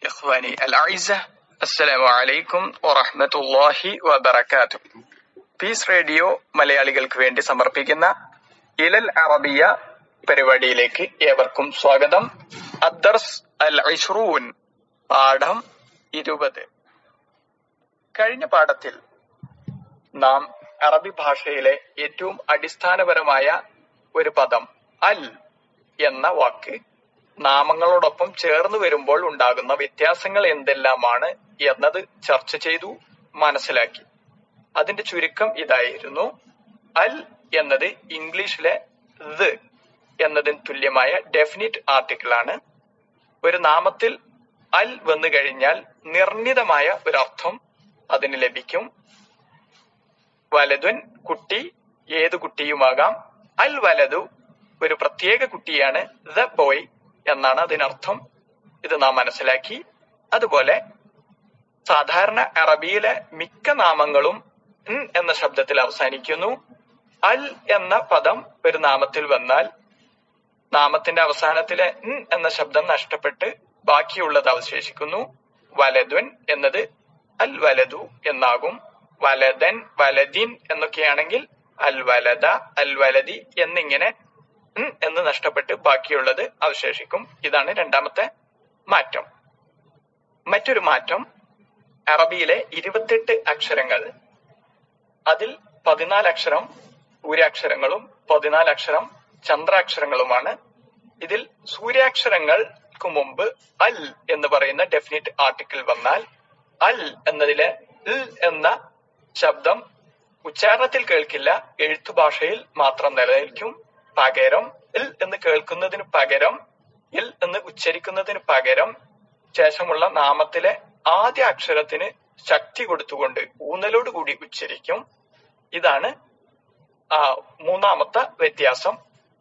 إخواني الأعزة السلام عليكم ورحمة الله وبركاته piece radio മലയാളികൾക്ക് വേണ്ടി സമർപ്പിക്കുന്ന ഇലൽ അറബിയ പരിപാടിയിലേക്ക് ഏവർക്കും സ്വാഗതം അദ്ദർസ് അൽ ഇഷ്റൂൻ പാഠം ഇരുപത് കഴിഞ്ഞ പാഠത്തിൽ നാം അറബി ഭാഷയിലെ ഏറ്റവും അടിസ്ഥാനപരമായ ഒരു പദം അൽ എന്ന വാക്ക് നാമങ്ങളോടൊപ്പം ചേർന്ന് വരുമ്പോൾ ഉണ്ടാകുന്ന വ്യത്യാസങ്ങൾ എന്തെല്ലാമാണ് എന്നത് ചർച്ച ചെയ്തു മനസ്സിലാക്കി അതിന്റെ ചുരുക്കം ഇതായിരുന്നു അൽ എന്നത് ഇംഗ്ലീഷിലെ ദ് എന്നതിന് തുല്യമായ ഡെഫിനിറ്റ് ആർട്ടിക്കിൾ ആണ് ഒരു നാമത്തിൽ അൽ വന്നു കഴിഞ്ഞാൽ നിർണിതമായ ഒരർത്ഥം അതിന് ലഭിക്കും വലതുൻ കുട്ടി ഏത് കുട്ടിയുമാകാം അൽ വലതു ഒരു പ്രത്യേക കുട്ടിയാണ് ദ ബോയ് എന്നാണ് അതിനർത്ഥം ഇത് നാം മനസ്സിലാക്കി അതുപോലെ സാധാരണ അറബിയിലെ മിക്ക നാമങ്ങളും ൻ എന്ന ശബ്ദത്തിൽ അവസാനിക്കുന്നു അൽ എന്ന പദം ഒരു നാമത്തിൽ വന്നാൽ നാമത്തിന്റെ അവസാനത്തിലെ ൻ എന്ന ശബ്ദം നഷ്ടപ്പെട്ട് ബാക്കിയുള്ളത് അവശേഷിക്കുന്നു വലതുൻ എന്നത് അൽ വലതു എന്നാകും വലദൻ വലദിൻ എന്നൊക്കെയാണെങ്കിൽ അൽ വലദ അൽ വലദി എന്നിങ്ങനെ ൻ എന്ന് നഷ്ടപ്പെട്ട് ബാക്കിയുള്ളത് അവശേഷിക്കും ഇതാണ് രണ്ടാമത്തെ മാറ്റം മറ്റൊരു മാറ്റം അറബിയിലെ ഇരുപത്തെട്ട് അക്ഷരങ്ങൾ അതിൽ പതിനാല് അക്ഷരം സൂര്യാക്ഷരങ്ങളും പതിനാല് അക്ഷരം ചന്ദ്രാക്ഷരങ്ങളുമാണ് ഇതിൽ സൂര്യാക്ഷരങ്ങൾക്ക് മുമ്പ് അൽ എന്ന് പറയുന്ന ഡെഫിനിറ്റ് ആർട്ടിക്കിൾ വന്നാൽ അൽ എന്നതിലെ ൽ എന്ന ശബ്ദം ഉച്ചാരണത്തിൽ കേൾക്കില്ല എഴുത്തു ഭാഷയിൽ മാത്രം നിലനിൽക്കും പകരം ഇൽ എന്ന് കേൾക്കുന്നതിന് പകരം ഇൽ എന്ന് ഉച്ചരിക്കുന്നതിന് പകരം ശേഷമുള്ള നാമത്തിലെ ആദ്യ അക്ഷരത്തിന് ശക്തി കൊടുത്തുകൊണ്ട് ഊന്നലോട് കൂടി ഉച്ചരിക്കും ഇതാണ് ആ മൂന്നാമത്തെ വ്യത്യാസം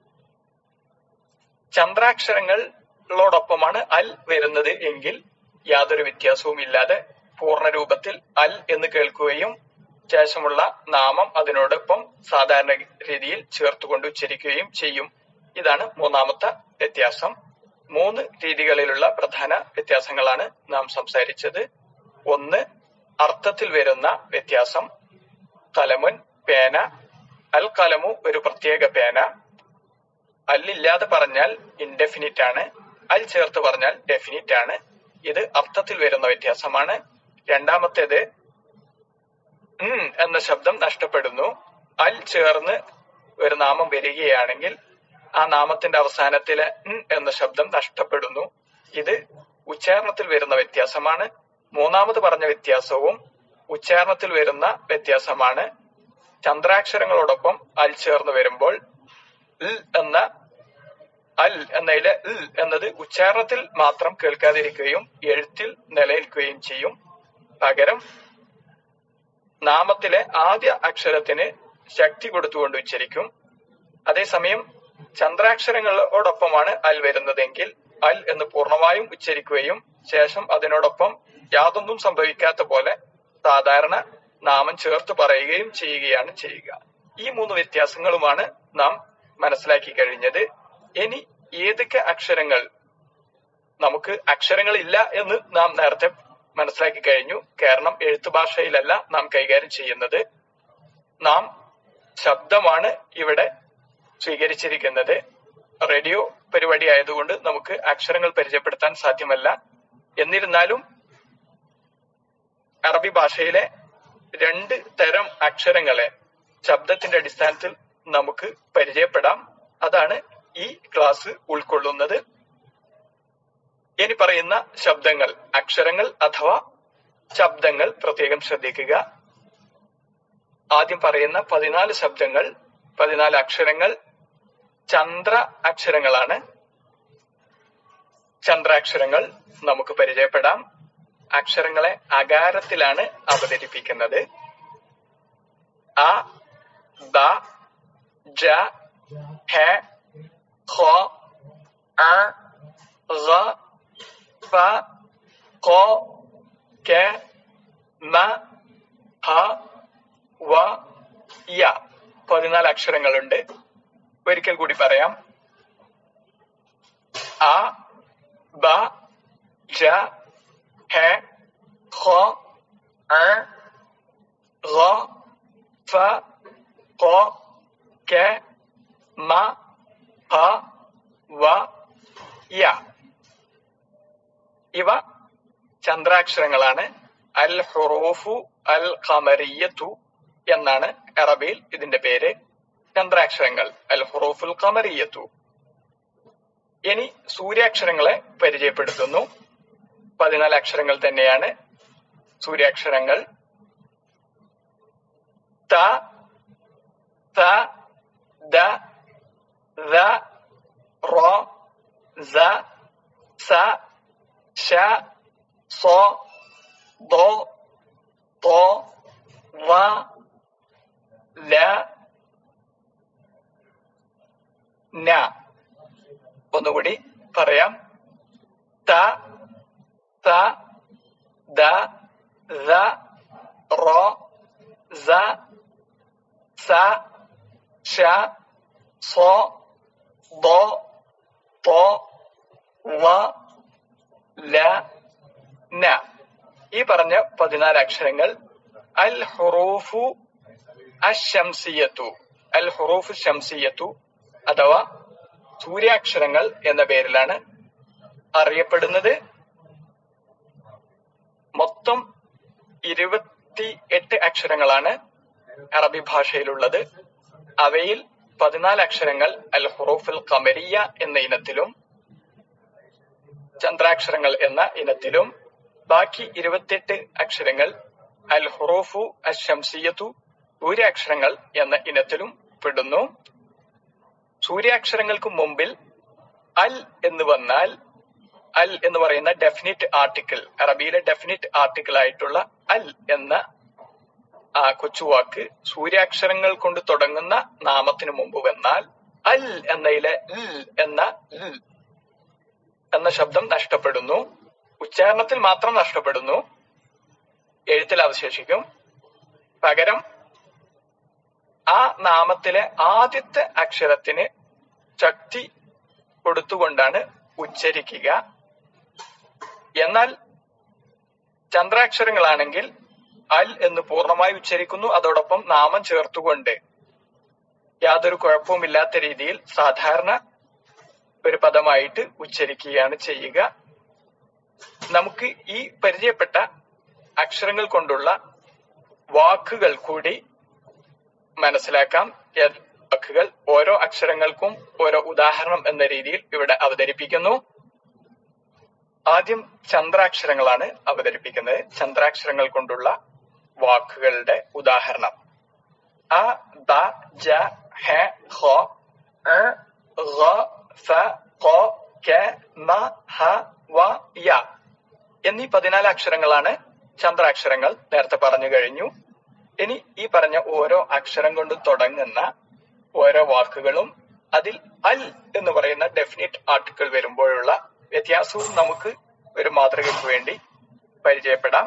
ചന്ദ്രാക്ഷരങ്ങളോടൊപ്പമാണ് അൽ വരുന്നത് എങ്കിൽ യാതൊരു വ്യത്യാസവും ഇല്ലാതെ പൂർണ്ണരൂപത്തിൽ അൽ എന്ന് കേൾക്കുകയും ശേഷമുള്ള നാമം അതിനോടൊപ്പം സാധാരണ രീതിയിൽ ചേർത്തുകൊണ്ട് ഉച്ചരിക്കുകയും ചെയ്യും ഇതാണ് മൂന്നാമത്തെ വ്യത്യാസം മൂന്ന് രീതികളിലുള്ള പ്രധാന വ്യത്യാസങ്ങളാണ് നാം സംസാരിച്ചത് ഒന്ന് അർത്ഥത്തിൽ വരുന്ന വ്യത്യാസം കലമുൻ പേന അൽ കലമു ഒരു പ്രത്യേക പേന അല്ലില്ലാതെ പറഞ്ഞാൽ ഇൻഡെഫിനിറ്റ് ആണ് അൽ ചേർത്ത് പറഞ്ഞാൽ ഡെഫിനിറ്റ് ആണ് ഇത് അർത്ഥത്തിൽ വരുന്ന വ്യത്യാസമാണ് രണ്ടാമത്തേത് ഉം എന്ന ശബ്ദം നഷ്ടപ്പെടുന്നു അൽ ചേർന്ന് ഒരു നാമം വരികയാണെങ്കിൽ ആ നാമത്തിന്റെ അവസാനത്തിലെ ഉം എന്ന ശബ്ദം നഷ്ടപ്പെടുന്നു ഇത് ഉച്ചാരണത്തിൽ വരുന്ന വ്യത്യാസമാണ് മൂന്നാമത് പറഞ്ഞ വ്യത്യാസവും ഉച്ചാരണത്തിൽ വരുന്ന വ്യത്യാസമാണ് ചന്ദ്രാക്ഷരങ്ങളോടൊപ്പം അൽ ചേർന്ന് വരുമ്പോൾ ൽ എന്ന അൽ എന്നതിലെ ൽ എന്നത് ഉച്ചാരണത്തിൽ മാത്രം കേൾക്കാതിരിക്കുകയും എഴുത്തിൽ നിലനിൽക്കുകയും ചെയ്യും പകരം നാമത്തിലെ ആദ്യ അക്ഷരത്തിന് ശക്തി കൊടുത്തുകൊണ്ട് ഉച്ചരിക്കും അതേസമയം ചന്ദ്രാക്ഷരങ്ങളോടൊപ്പമാണ് അൽ വരുന്നതെങ്കിൽ അൽ എന്ന് പൂർണ്ണമായും ഉച്ചരിക്കുകയും ശേഷം അതിനോടൊപ്പം യാതൊന്നും സംഭവിക്കാത്ത പോലെ സാധാരണ നാമം ചേർത്ത് പറയുകയും ചെയ്യുകയാണ് ചെയ്യുക ഈ മൂന്ന് വ്യത്യാസങ്ങളുമാണ് നാം മനസ്സിലാക്കി കഴിഞ്ഞത് ഇനി ഏതൊക്കെ അക്ഷരങ്ങൾ നമുക്ക് അക്ഷരങ്ങളില്ല എന്ന് നാം നേരത്തെ മനസ്സിലാക്കി കഴിഞ്ഞു കാരണം എഴുത്തു ഭാഷയിലല്ല നാം കൈകാര്യം ചെയ്യുന്നത് നാം ശബ്ദമാണ് ഇവിടെ സ്വീകരിച്ചിരിക്കുന്നത് റേഡിയോ പരിപാടി ആയതുകൊണ്ട് നമുക്ക് അക്ഷരങ്ങൾ പരിചയപ്പെടുത്താൻ സാധ്യമല്ല എന്നിരുന്നാലും അറബി ഭാഷയിലെ രണ്ട് തരം അക്ഷരങ്ങളെ ശബ്ദത്തിന്റെ അടിസ്ഥാനത്തിൽ നമുക്ക് പരിചയപ്പെടാം അതാണ് ഈ ക്ലാസ് ഉൾക്കൊള്ളുന്നത് ഇനി പറയുന്ന ശബ്ദങ്ങൾ അക്ഷരങ്ങൾ അഥവാ ശബ്ദങ്ങൾ പ്രത്യേകം ശ്രദ്ധിക്കുക ആദ്യം പറയുന്ന പതിനാല് ശബ്ദങ്ങൾ പതിനാല് അക്ഷരങ്ങൾ ചന്ദ്ര അക്ഷരങ്ങളാണ് ചന്ദ്രാക്ഷരങ്ങൾ നമുക്ക് പരിചയപ്പെടാം അക്ഷരങ്ങളെ അകാരത്തിലാണ് അവതരിപ്പിക്കുന്നത് അ ബ ജ ഹ ഖ അ ഗ ഫ ഖ ക മ ഹ വ യ പതിനാല് അക്ഷരങ്ങളുണ്ട് ഒരിക്കൽ കൂടി പറയാം അ ബ ജ ഹ ഖ അ ഗ ഫ ഖ കെ മ ഹ വ യ ഇവ ചന്ദ്രാക്ഷരങ്ങളാണ് അൽ ഹുറൂഫു അൽ ഖമറിയത്തു എന്നാണ് അറബിയിൽ ഇതിന്റെ പേര് ചന്ദ്രാക്ഷരങ്ങൾ അൽ ഹുറൂഫുൽ ഖമറിയത്തു ഇനി സൂര്യാക്ഷരങ്ങളെ പരിചയപ്പെടുത്തുന്നു പതിനാല് അക്ഷരങ്ങൾ തന്നെയാണ് സൂര്യാക്ഷരങ്ങൾ ത ത ദ ذ റ സ സ ഷ ص ض ط ظ ല ന ഒന്നുകൂടി പറയാം ത ത ദ ذ റ സ സ ഷ ص ض ط ظ ല ന ഈ പറഞ്ഞ പതിനാല് അക്ഷരങ്ങൾ അൽ ഹുറൂഫു അശംസിയത്തു അൽ ഹുറൂഫ് ശംസിയത്തു അഥവാ സൂര്യാക്ഷരങ്ങൾ എന്ന പേരിലാണ് അറിയപ്പെടുന്നത് മൊത്തം ഇരുപത്തി എട്ട് അക്ഷരങ്ങളാണ് അറബി ഭാഷയിലുള്ളത് അവയിൽ പതിനാല് അക്ഷരങ്ങൾ അൽ ഹുറൂഫുൽ ഖമരിയ എന്ന ഇനത്തിലും ചന്ദ്രാക്ഷരങ്ങൾ എന്ന ഇനത്തിലും ബാക്കി ഇരുപത്തിയെട്ട് അക്ഷരങ്ങൾ അൽ ഹുറൂഫു അശംസിയത്തു സൂര്യാക്ഷരങ്ങൾ എന്ന ഇനത്തിലും പെടുന്നു സൂര്യാക്ഷരങ്ങൾക്ക് മുമ്പിൽ അൽ എന്ന് വന്നാൽ അൽ എന്ന് പറയുന്ന ഡെഫിനിറ്റ് ആർട്ടിക്കിൾ അറബിയിലെ ഡെഫിനിറ്റ് ആർട്ടിക്കിൾ ആയിട്ടുള്ള അൽ എന്ന ആ കൊച്ചുവാക്ക് സൂര്യാക്ഷരങ്ങൾ കൊണ്ട് തുടങ്ങുന്ന നാമത്തിന് മുമ്പ് വന്നാൽ അൽ എന്നതിലെ ൽ എന്ന ൽ എന്ന ശബ്ദം നഷ്ടപ്പെടുന്നു ഉച്ചാരണത്തിൽ മാത്രം നഷ്ടപ്പെടുന്നു എഴുത്തിൽ അവശേഷിക്കും പകരം ആ നാമത്തിലെ ആദ്യത്തെ അക്ഷരത്തിന് ശക്തി കൊടുത്തുകൊണ്ടാണ് ഉച്ചരിക്കുക എന്നാൽ ചന്ദ്രാക്ഷരങ്ങളാണെങ്കിൽ അൽ എന്ന് പൂർണ്ണമായി ഉച്ചരിക്കുന്നു അതോടൊപ്പം നാമം ചേർത്തുകൊണ്ട് യാതൊരു കുഴപ്പവുമില്ലാത്ത രീതിയിൽ സാധാരണ ഒരു പദമായിട്ട് ഉച്ചരിക്കുകയാണ് ചെയ്യുക നമുക്ക് ഈ പരിചയപ്പെട്ട അക്ഷരങ്ങൾ കൊണ്ടുള്ള വാക്കുകൾ കൂടി മനസ്സിലാക്കാം ഏത് വാക്കുകൾ ഓരോ അക്ഷരങ്ങൾക്കും ഓരോ ഉദാഹരണം എന്ന രീതിയിൽ ഇവിടെ അവതരിപ്പിക്കുന്നു ആദ്യം ചന്ദ്രാക്ഷരങ്ങളാണ് അവതരിപ്പിക്കുന്നത് ചന്ദ്രാക്ഷരങ്ങൾ കൊണ്ടുള്ള വാക്കുകളുടെ ഉദാഹരണം അ ബ ജ ഹ ഹ അ ഗ ഫ ഖ ക മ ഹ വ യ എന്നീ പതിനാല് അക്ഷരങ്ങളാണ് ചന്ദ്രാക്ഷരങ്ങൾ നേരത്തെ പറഞ്ഞു കഴിഞ്ഞു ഇനി ഈ പറഞ്ഞ ഓരോ അക്ഷരം കൊണ്ട് തുടങ്ങുന്ന ഓരോ വാക്കുകളും അതിൽ അൽ എന്ന് പറയുന്ന ഡെഫിനിറ്റ് ആർട്ടിക്കിൾ വരുമ്പോഴുള്ള വ്യത്യാസവും നമുക്ക് ഒരു മാതൃകയ്ക്ക് വേണ്ടി പരിചയപ്പെടാം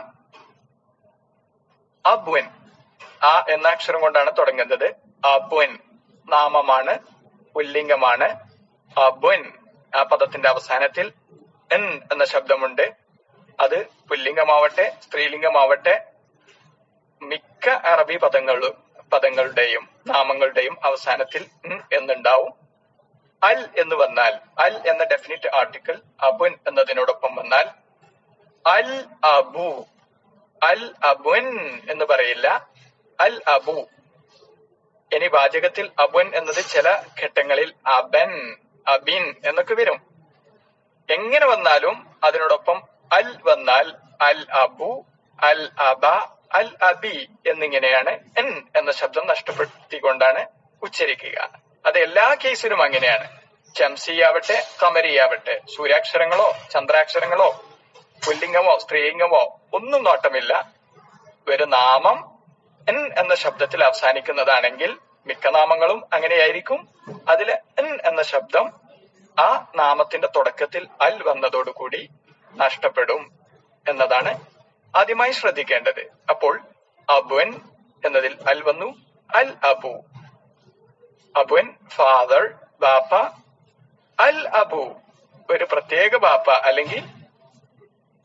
അബ്വൻ ആ എന്ന അക്ഷരം കൊണ്ടാണ് തുടങ്ങുന്നത് അബ്വൻ നാമമാണ് പുല്ലിംഗമാണ് അബ്വൻ ആ പദത്തിന്റെ അവസാനത്തിൽ എൻ എന്ന ശബ്ദമുണ്ട് അത് പുല്ലിംഗമാവട്ടെ സ്ത്രീലിംഗമാവട്ടെ മിക്ക അറബി പദങ്ങളും പദങ്ങളുടെയും നാമങ്ങളുടെയും അവസാനത്തിൽ ഉം എന്നുണ്ടാവും അൽ എന്ന് വന്നാൽ അൽ എന്ന ഡെഫിനിറ്റ് ആർട്ടിക്കിൾ അബുൻ എന്നതിനോടൊപ്പം വന്നാൽ അൽ അബു അൽ അബുൻ എന്ന് പറയില്ല അൽ അബു ഇനി വാചകത്തിൽ അബുൻ എന്നത് ചില ഘട്ടങ്ങളിൽ അബൻ അബിൻ എന്നൊക്കെ വരും എങ്ങനെ വന്നാലും അതിനോടൊപ്പം അൽ വന്നാൽ അൽ അബു അൽ അബ അൽ അബി എന്നിങ്ങനെയാണ് എൻ എന്ന ശബ്ദം നഷ്ടപ്പെടുത്തിക്കൊണ്ടാണ് ഉച്ചരിക്കുക അത് എല്ലാ കേസിലും അങ്ങനെയാണ് ചംസിയാവട്ടെ കമരിയാവട്ടെ സൂര്യാക്ഷരങ്ങളോ ചന്ദ്രാക്ഷരങ്ങളോ പുല്ലിംഗമോ സ്ത്രീലിംഗമോ ഒന്നും നോട്ടമില്ല ഒരു നാമം എൻ എന്ന ശബ്ദത്തിൽ അവസാനിക്കുന്നതാണെങ്കിൽ മിക്ക നാമങ്ങളും അങ്ങനെയായിരിക്കും അതിലെ എൻ എന്ന ശബ്ദം ആ നാമത്തിന്റെ തുടക്കത്തിൽ അൽ വന്നതോടുകൂടി നഷ്ടപ്പെടും എന്നതാണ് ആദ്യമായി ശ്രദ്ധിക്കേണ്ടത് അപ്പോൾ അബുൻ എന്നതിൽ അൽ വന്നു അൽ അബു അബുൻ ഫാദർ ബാപ്പ അൽ അബു ഒരു പ്രത്യേക ബാപ്പ അല്ലെങ്കിൽ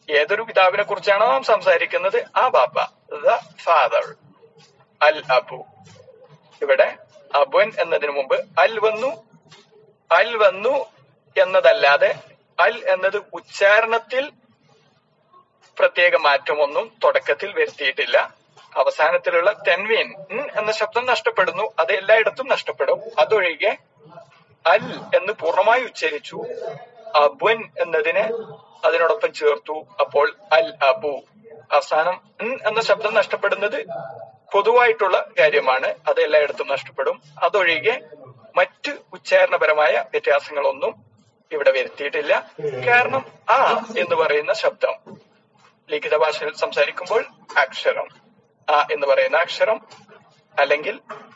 ഏതൊരു പിതാവിനെ കുറിച്ചാണോ നാം സംസാരിക്കുന്നത് ആ ബാപ്പ ദ ഫാദർ അൽ അബു ഇവിടെ അബുൻ എന്നതിന് മുമ്പ് അൽ വന്നു അൽ വന്നു എന്നതല്ലാതെ അൽ എന്നത് ഉച്ചാരണത്തിൽ പ്രത്യേക മാറ്റമൊന്നും തുടക്കത്തിൽ വരുത്തിയിട്ടില്ല അവസാനത്തിലുള്ള തെൻവീൻ ഉം എന്ന ശബ്ദം നഷ്ടപ്പെടുന്നു അത് എല്ലായിടത്തും നഷ്ടപ്പെടും അതൊഴികെ അൽ എന്ന് പൂർണ്ണമായി ഉച്ചരിച്ചു അബുൻ എന്നതിനെ അതിനോടൊപ്പം ചേർത്തു അപ്പോൾ അൽ അബു അവസാനം ഉം എന്ന ശബ്ദം നഷ്ടപ്പെടുന്നത് പൊതുവായിട്ടുള്ള കാര്യമാണ് അത് എല്ലായിടത്തും നഷ്ടപ്പെടും അതൊഴികെ മറ്റ് ഉച്ചാരണപരമായ വ്യത്യാസങ്ങളൊന്നും ഇവിടെ വരുത്തിയിട്ടില്ല കാരണം ആ എന്ന് പറയുന്ന ശബ്ദം ലിഖിത ഭാഷയിൽ സംസാരിക്കുമ്പോൾ അക്ഷരം ആ എന്ന് പറയുന്ന അക്ഷരം അല്ലെങ്കിൽ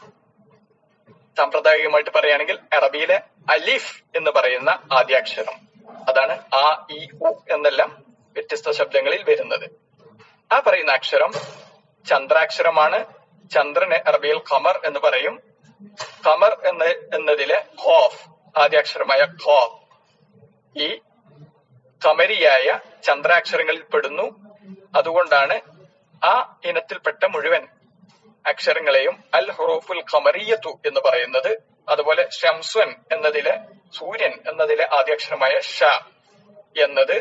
സാമ്പ്രദായികമായിട്ട് പറയുകയാണെങ്കിൽ അറബിയിലെ അലിഫ് എന്ന് പറയുന്ന ആദ്യാക്ഷരം അതാണ് ആ ഇ ഉ എന്നെല്ലാം വ്യത്യസ്ത ശബ്ദങ്ങളിൽ വരുന്നത് ആ പറയുന്ന അക്ഷരം ചന്ദ്രാക്ഷരമാണ് ചന്ദ്രന് അറബിയിൽ ഖമർ എന്ന് പറയും ഖമർ എന്ന എന്നതിലെ ഖോഫ് ആദ്യാക്ഷരമായ ഖോഫ് ഈ ഖമരിയായ ചന്ദ്രാക്ഷരങ്ങളിൽ പെടുന്നു അതുകൊണ്ടാണ് ആ ഇനത്തിൽപ്പെട്ട മുഴുവൻ അക്ഷരങ്ങളെയും അൽ ഹുറൂഫുൽ ഖമറിയത്തു എന്ന് പറയുന്നത് അതുപോലെ ഷംസ്വൻ എന്നതിലെ സൂര്യൻ എന്നതിലെ ആദ്യാക്ഷരമായ ഷ എന്നത്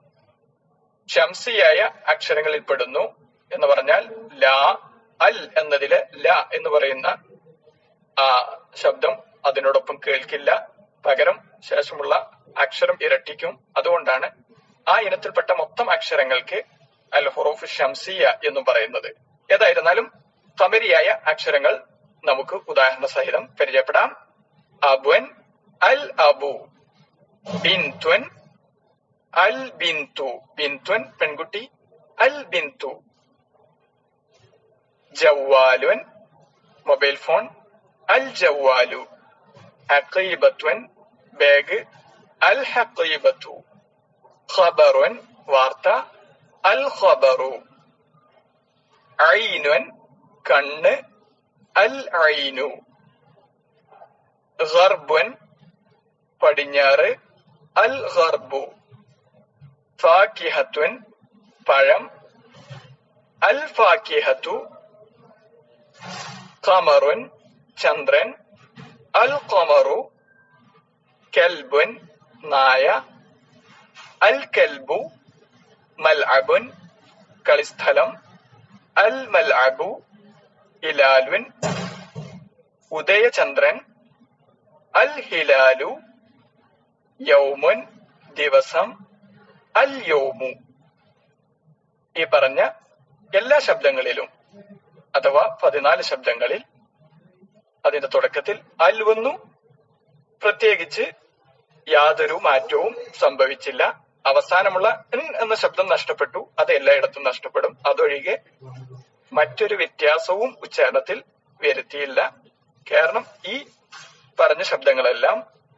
ഷംസിയായ അക്ഷരങ്ങളിൽ പെടുന്നു എന്ന് പറഞ്ഞാൽ ലാ അൽ എന്നതിലെ ല എന്ന് പറയുന്ന ആ ശബ്ദം അതിനോടൊപ്പം കേൾക്കില്ല പകരം ശേഷമുള്ള അക്ഷരം ഇരട്ടിക്കും അതുകൊണ്ടാണ് ആ ഇനത്തിൽപ്പെട്ട മൊത്തം അക്ഷരങ്ങൾക്ക് അൽ ഹുറൂഫ് ഷംസിയ എന്നും പറയുന്നത് ഏതായിരുന്നാലും കമരിയായ അക്ഷരങ്ങൾ നമുക്ക് ഉദാഹരണ സഹിതം പരിചയപ്പെടാം അബുൻ അൽ അബു ബിൻത്വൻ അൽ ബിന്തു ബിൻത്വൻ പെൺകുട്ടി അൽ ബിന്തു ജവാലുൻ മൊബൈൽ ഫോൺ അൽ ജവാലു ഹക്കീബത്വൻ ബാഗ് അൽ ഹക്കീബത്തു ഖബറുൻ വാർത്ത അൽ ഖബറു ഐനുൻ കണ്ണ് അൽ ഐനു ഗർബുൻ പടിഞ്ഞാറ് അൽ ഗർബു ഫാക്കിഹത്തുൻ പഴം അൽ ഫാക്കിഹത്തു ഖമറുൻ ചന്ദ്രൻ അൽ ഖമറു കൽബുൻ നായ അൽ കൽബു മൽഅബുൻ കളിസ്ഥലം അൽ മൽഅബു ഹിലാലുൻ ഉദയചന്ദ്രൻ അൽ ഹിലാലു യൗമുൻ ദിവസം അൽ യൗമു ഈ പറഞ്ഞ എല്ലാ ശബ്ദങ്ങളിലും അഥവാ പതിനാല് ശബ്ദങ്ങളിൽ അതിന്റെ തുടക്കത്തിൽ അൽ വന്നു പ്രത്യേകിച്ച് യാതൊരു മാറ്റവും സംഭവിച്ചില്ല അവസാനമുള്ള ഇൻ എന്ന ശബ്ദം നഷ്ടപ്പെട്ടു അത് എല്ലായിടത്തും നഷ്ടപ്പെടും അതൊഴികെ മറ്റൊരു വ്യത്യാസവും ഉച്ചാരണത്തിൽ വരുത്തിയില്ല കാരണം ഈ പറഞ്ഞ ശബ്ദങ്ങളെല്ലാം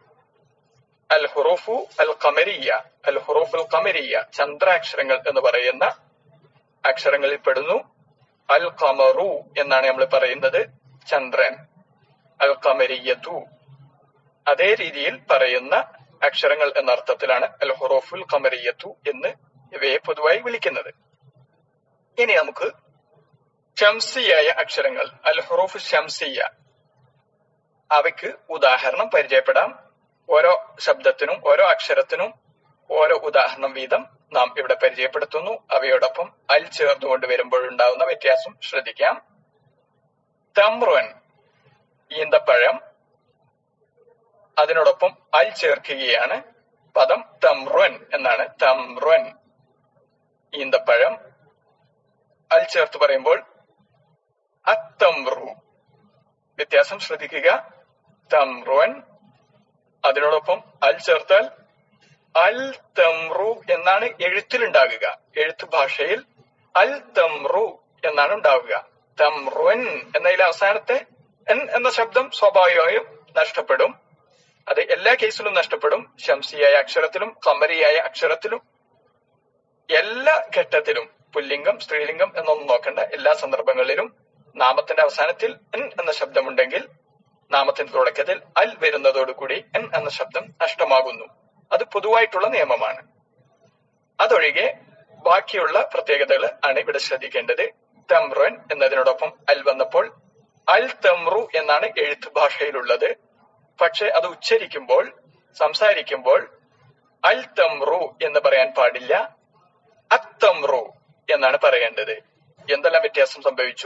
അൽ ഹുറൂഫു അൽ ഖമരിയ അൽ ഹുറൂഫ് അൽ ഖമരിയ ചന്ദ്രാക്ഷരങ്ങൾ എന്ന് പറയുന്ന അക്ഷരങ്ങളിൽ പെടുന്നു അൽ ഖമറു എന്നാണ് നമ്മൾ പറയുന്നത് ചന്ദ്രൻ അൽ ഖമരിയത്തു അതേ രീതിയിൽ പറയുന്ന അക്ഷരങ്ങൾ എന്ന അർത്ഥത്തിലാണ് അൽ ഹുറൂഫുൽ ഖമരിയത്തു എന്ന് ഇവയെ പൊതുവായി വിളിക്കുന്നത് ഇനി നമുക്ക് ഷംസിയായ അക്ഷരങ്ങൾ അൽ ഹുറൂഫ് ഷംസിയ അവയ്ക്ക് ഉദാഹരണം പരിചയപ്പെടാം ഓരോ ശബ്ദത്തിനും ഓരോ അക്ഷരത്തിനും ഓരോ ഉദാഹരണം വീതം നാം ഇവിടെ പരിചയപ്പെടുത്തുന്നു അവയോടൊപ്പം അൽ ചേർന്നുകൊണ്ട് വരുമ്പോഴുണ്ടാവുന്ന വ്യത്യാസം ശ്രദ്ധിക്കാം തമ്രുൻ ഈന്തപ്പഴം അതിനോടൊപ്പം അൽ ചേർക്കുകയാണ് പദം തമ്രുൻ എന്നാണ് തമ്രുൻ ഈന്തപ്പഴം അൽ ചേർത്ത് പറയുമ്പോൾ അത്തമ്രു വ്യത്യാസം ശ്രദ്ധിക്കുക തമ്രുൻ അതിനോടൊപ്പം അൽ ചേർത്താൽ അൽ തമ്രു എന്നാണ് എഴുത്തിലുണ്ടാകുക എഴുത്ത് ഭാഷയിൽ അൽ തമ്രു എന്നാണ് ഉണ്ടാവുക തമ്രുൻ എന്നതിൽ അവസാനത്തെ എൻ എന്ന ശബ്ദം സ്വാഭാവികമായും നഷ്ടപ്പെടും അത് എല്ലാ കേസിലും നഷ്ടപ്പെടും ശംസിയായ അക്ഷരത്തിലും കമരിയായ അക്ഷരത്തിലും എല്ലാ ഘട്ടത്തിലും പുല്ലിംഗം സ്ത്രീലിംഗം എന്നൊന്നും നോക്കണ്ട എല്ലാ സന്ദർഭങ്ങളിലും നാമത്തിന്റെ അവസാനത്തിൽ എൻ എന്ന ശബ്ദമുണ്ടെങ്കിൽ നാമത്തിന്റെ തുടക്കത്തിൽ അൽ വരുന്നതോടുകൂടി എൻ എന്ന ശബ്ദം നഷ്ടമാകുന്നു അത് പൊതുവായിട്ടുള്ള നിയമമാണ് അതൊഴികെ ബാക്കിയുള്ള പ്രത്യേകതകൾ ആണ് ഇവിടെ ശ്രദ്ധിക്കേണ്ടത് തമ്രുൻ എന്നതിനോടൊപ്പം അൽ വന്നപ്പോൾ അൽ തമ്രു എന്നാണ് എഴുത്ത് ഭാഷയിലുള്ളത് പക്ഷെ അത് ഉച്ചരിക്കുമ്പോൾ സംസാരിക്കുമ്പോൾ അൽ തമ്രു എന്ന് പറയാൻ പാടില്ല അത്തമ്രു എന്നാണ് പറയേണ്ടത് എന്തെല്ലാം വ്യത്യാസം സംഭവിച്ചു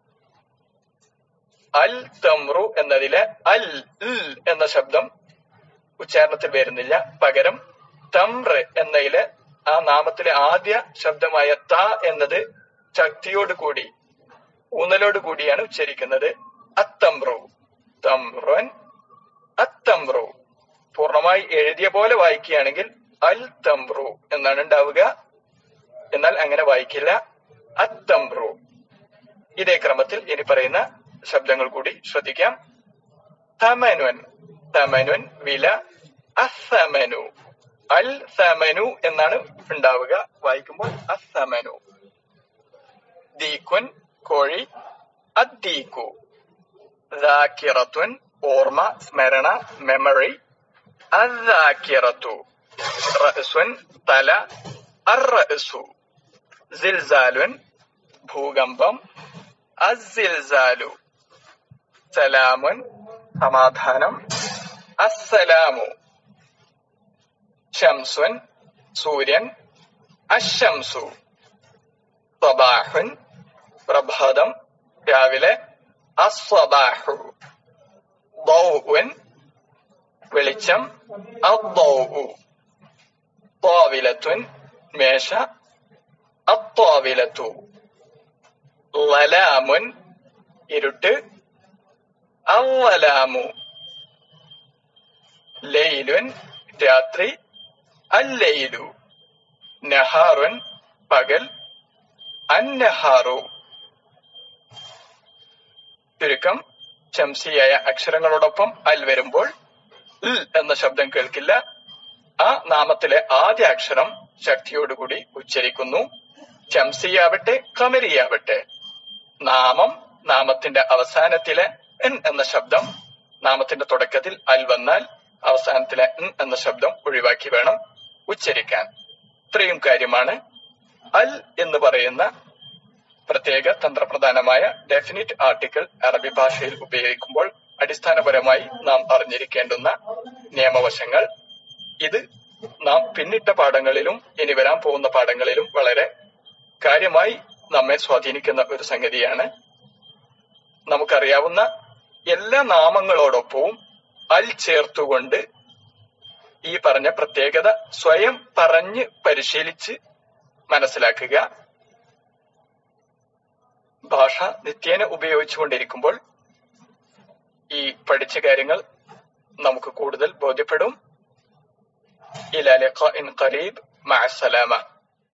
അൽ തമ്രു എന്നതിലെ അൽ ഇൽ എന്ന ശബ്ദം ഉച്ചാരണത്തിൽ വരുന്നില്ല പകരം തമ്ര എന്നതിലെ ആ നാമത്തിലെ ആദ്യ ശബ്ദമായ ത എന്നത് ശക്തിയോട് കൂടി ഊന്നലോട് കൂടിയാണ് ഉച്ചരിക്കുന്നത് അത്തമ്രു തമ്രുൻ അത്തമ്രു പൂർണ്ണമായി എഴുതിയ പോലെ വായിക്കുകയാണെങ്കിൽ അൽ തമ്രു എന്നാണ് ഉണ്ടാവുക എന്നാൽ അങ്ങനെ വായിക്കില്ല അത്തമ്രു ഇതേ ക്രമത്തിൽ ഇനി പറയുന്ന ശബ്ദങ്ങൾ കൂടി ശ്രദ്ധിക്കാം തമനുൻ തമനുൻ വില അസമനു അൽ സമനു എന്നാണ് ഉണ്ടാവുക വായിക്കുമ്പോൾ അസമനു ദീക്കുൻ കോഴി അദ്ദീക്കു ദാക്കിറത്തുൻ ഓർമ്മ സ്മരണ മെമ്മറി അദാക്കിറത്തു റഅസുൻ തല അർറഅസു സിൽസാലുൻ ഭൂകമ്പം അസിൽസാലു സലാമുൻ സമാധാനം അസ്സലാമു ഷംസുൻ സൂര്യൻ അശംസു സബാഹുൻ പ്രഭാതം രാവിലെ അസ്വബാഹു ദൗഉൻ വെളിച്ചം അദ്ദൗഉ طاولة മേശ അത്വാവിലത്തു ലലാമുൻ ഇരുട്ട് അവലാമു ലൈലുൻ രാത്രി അല്ലയിലു നഹാറുൻ പകൽ അന്നഹാറു ചുരുക്കം ശംസിയായ അക്ഷരങ്ങളോടൊപ്പം അൽ വരുമ്പോൾ ഇൽ എന്ന ശബ്ദം കേൾക്കില്ല ആ നാമത്തിലെ ആദ്യ അക്ഷരം ശക്തിയോടുകൂടി ഉച്ചരിക്കുന്നു ശംസിയാവട്ടെ കമരിയാവട്ടെ നാമം നാമത്തിന്റെ അവസാനത്തിലെ എൻ എന്ന ശബ്ദം നാമത്തിന്റെ തുടക്കത്തിൽ അൽ വന്നാൽ അവസാനത്തിലെ എൻ എന്ന ശബ്ദം ഒഴിവാക്കി വേണം ഉച്ചരിക്കാൻ ഇത്രയും കാര്യമാണ് അൽ എന്ന് പറയുന്ന പ്രത്യേക തന്ത്രപ്രധാനമായ ഡെഫിനിറ്റ് ആർട്ടിക്കിൾ അറബി ഭാഷയിൽ ഉപയോഗിക്കുമ്പോൾ അടിസ്ഥാനപരമായി നാം അറിഞ്ഞിരിക്കേണ്ടുന്ന നിയമവശങ്ങൾ ഇത് നാം പിന്നിട്ട പാഠങ്ങളിലും ഇനി വരാൻ പോകുന്ന പാഠങ്ങളിലും വളരെ കാര്യമായി നമ്മെ സ്വാധീനിക്കുന്ന ഒരു സംഗതിയാണ് നമുക്കറിയാവുന്ന എല്ലാ നാമങ്ങളോടൊപ്പവും അൽ ചേർത്തുകൊണ്ട് ഈ പറഞ്ഞ പ്രത്യേകത സ്വയം പറഞ്ഞ് പരിശീലിച്ച് മനസ്സിലാക്കുക ഭാഷ നിത്യേന ഉപയോഗിച്ചുകൊണ്ടിരിക്കുമ്പോൾ ഈ പഠിച്ച കാര്യങ്ങൾ നമുക്ക് കൂടുതൽ ബോധ്യപ്പെടും إلى لقاء قريب مع السلامة